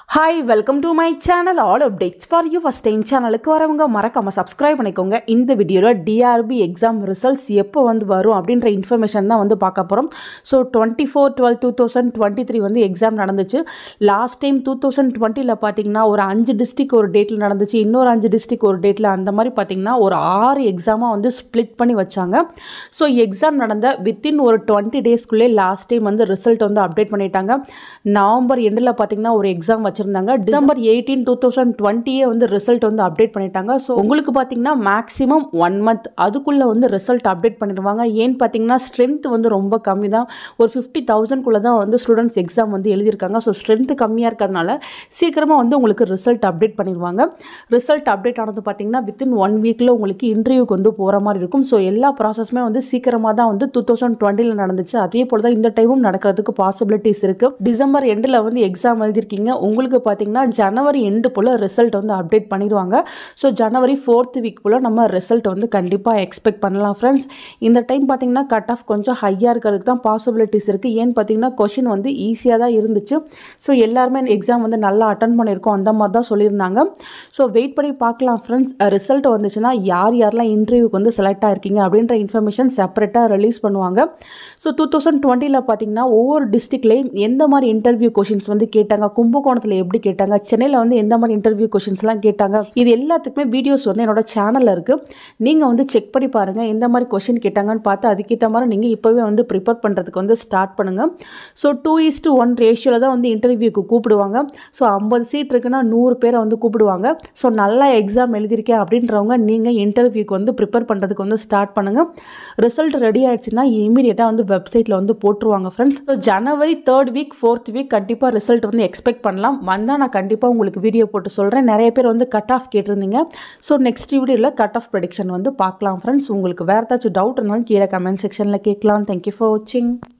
hi welcome to my channel all updates for you first time சேனலுக்கு வரவங்க மறக்காம subscribe பண்ணிக்கோங்க இந்த வீடியோவில் டிஆர்பி எக்ஸாம் ரிசல்ட்ஸ் எப்போ வந்து வரும் அப்படின்ற இன்ஃபர்மேஷன் தான் வந்து பார்க்க போகிறோம் so twenty four twelve two thousand twenty three வந்து எக்ஸாம் நடந்துச்சு லாஸ்ட் டைம் டூ தௌசண்ட் டுவெண்ட்டியில் பார்த்தீங்கன்னா ஒரு அஞ்சு டிஸ்ட்ரிக் ஒரு டேட்டில் நடந்துச்சு இன்னொரு அஞ்சு டிஸ்ட்ரிக் ஒரு டேட்டில் அந்த மாதிரி பார்த்தீங்கன்னா ஒரு ஆறு எக்ஸாமாக வந்து ஸ்ப்ளிட் பண்ணி வச்சாங்க ஸோ எக்ஸாம் நடந்த வித்தின் ஒரு டுவெண்ட்டி டேஸ்க்குள்ளே லாஸ்ட் டைம் வந்து ரிசல்ட் வந்து அப்டேட் பண்ணிட்டாங்க நவம்பர் எண்டில் பார்த்தீங்கன்னா ஒரு எக்ஸாம் வச்சுருந்தாங்க டிசம்பர் எயிட்டீன் டூ தௌசண்ட் டுவெண்ட்டியே வந்து ரிசல்ட் வந்து அப்டேட் பண்ணிட்டாங்க ஸோ உங்களுக்கு பார்த்தீங்கன்னா மேக்ஸிமம் ஒன் மந்த் அதுக்குள்ளே வந்து ரிசல்ட் அப்டேட் பண்ணிடுவாங்க ஏன்னு பார்த்தீங்கன்னா ஸ்ட்ரென்த் வந்து ரொம்ப கம்மி தான் ஒரு ஃபிஃப்டி தௌசண்ட்குள்ளே தான் வந்து ஸ்டூடெண்ட்ஸ் எக்ஸாம் வந்து எழுதியிருக்காங்க ஸோ ஸ்ட்ரென்த் கம்மியாக இருக்கிறதுனால சீக்கிரமாக வந்து உங்களுக்கு ரிசல்ட் அப்டேட் பண்ணிடுவாங்க ரிசல்ட் அப்டேட் ஆனது பார்த்தீங்கன்னா வித்தின் ஒன் வீக்கில் உங்களுக்கு இன்டர்வியூக்கு வந்து போகிற மாதிரி இருக்கும் ஸோ எல்லா ப்ராசஸுமே வந்து சீக்கிரமாக தான் வந்து டூ தௌசண்ட் டுவெண்ட்டியில் நடந்துச்சு அதே போல் தான் இந்த டைமும் நடக்கிறதுக்கு பாசிபிலிட்டிஸ் இருக்குது டிசம்பர் எண்டில் வந்து எக்ஸாம் எழுதியிருக்கீங்க உங்களுக்கு பார்த்தீங்கன்னா ஜனவரி எண்டு போல் ரிசல்ட் வந்து அப்டேட் பண்ணிடுவாங்க ஸோ ஜனவரி ஃபோர்த் வீக் போல் நம்ம ரிசல்ட் வந்து கண்டிப்பாக எக்ஸ்பெக்ட் பண்ணலாம் ஃப்ரெண்ட்ஸ் இந்த டைம் பார்த்தீங்கன்னா கட் ஆஃப் கொஞ்சம் ஹையாக இருக்கிறதுக்கு தான் பாசிபிலிட்டிஸ் இருக்குது ஏன்னு பார்த்தீங்கன்னா கொஷின் வந்து ஈஸியாக தான் இருந்துச்சு ஸோ எல்லாருமே எக்ஸாம் வந்து நல்லா அட்டன் பண்ணியிருக்கோம் அந்த மாதிரி தான் சொல்லியிருந்தாங்க ஸோ வெயிட் பண்ணி பார்க்கலாம் ஃப்ரெண்ட்ஸ் ரிசல்ட் வந்துச்சுன்னா யார் யாரெல்லாம் இன்டர்வியூக்கு வந்து செலக்ட் ஆயிருக்கீங்க அப்படின்ற இன்ஃபர்மேஷன் செப்பரேட்டாக ரிலீஸ் பண்ணுவாங்க ஸோ டூ தௌசண்ட் டுவெண்ட்டியில் பார்த்தீங்கன்னா ஒவ்வொரு டிஸ்ட்ரிக்ட்லேயும் எந்த மாதிரி இன்டர்வியூ கொஷின்ஸ் வந்து கேட்டாங்க கும்பகோணத்தில் எப்படி கேட்டாங்க சென்னையில் வந்து எந்த மாதிரி இன்டர்வியூ கொஷின்ஸ்லாம் கேட்டாங்க இது எல்லாத்துக்குமே வீடியோஸ் வந்து என்னோட சேனலில் இருக்குது நீங்கள் வந்து செக் பண்ணி பாருங்கள் எந்த மாதிரி கொஷின் கேட்டாங்கன்னு பார்த்து அதுக்கேற்ற மாதிரி நீங்கள் இப்போவே வந்து ப்ரிப்பேர் பண்ணுறதுக்கு வந்து ஸ்டார்ட் பண்ணுங்கள் so two is to one ரேஷியோவில் தான் வந்து இன்டர்வியூக்கு கூப்பிடுவாங்க ஸோ ஐம்பது சீட் இருக்குன்னா நூறு பேரை வந்து கூப்பிடுவாங்க ஸோ நல்லா எக்ஸாம் எழுதியிருக்கேன் அப்படின்றவங்க நீங்கள் இன்டர்வியூக்கு வந்து ப்ரிப்பேர் பண்ணுறதுக்கு வந்து ஸ்டார்ட் பண்ணுங்கள் ரிசல்ட் ரெடி ஆயிடுச்சுன்னா இமீடியட்டாக வந்து வெப்சைட்டில் வந்து போட்டுருவாங்க ஃப்ரெண்ட்ஸ் ஸோ ஜனவரி தேர்ட் வீக் ஃபோர்த் வீக் கண்டிப்பாக ரிசல்ட் வந்து எக்ஸ்பெக்ட் பண்ணலாம் வந்தால் நான் கண்டிப்பாக உங்களுக்கு வீடியோ போட்டு சொல்கிறேன் நிறைய பேர் வந்து கட் ஆஃப் கேட்டிருந்தீங்க ஸோ நெக்ஸ்ட் வீடியோவில் கட் ஆஃப் ப்ரெடிக்ஷன் வந்து பார்க்கலாம் ஃப்ரெண்ட்ஸ் உங்களுக்கு வேறு ஏதாச்சும் டவுட் இருந்தாலும் கீழே கமெண்ட் செக்ஷனில் கேட்கலாம் தேங்க்யூ ஃபார் வாட்சிங்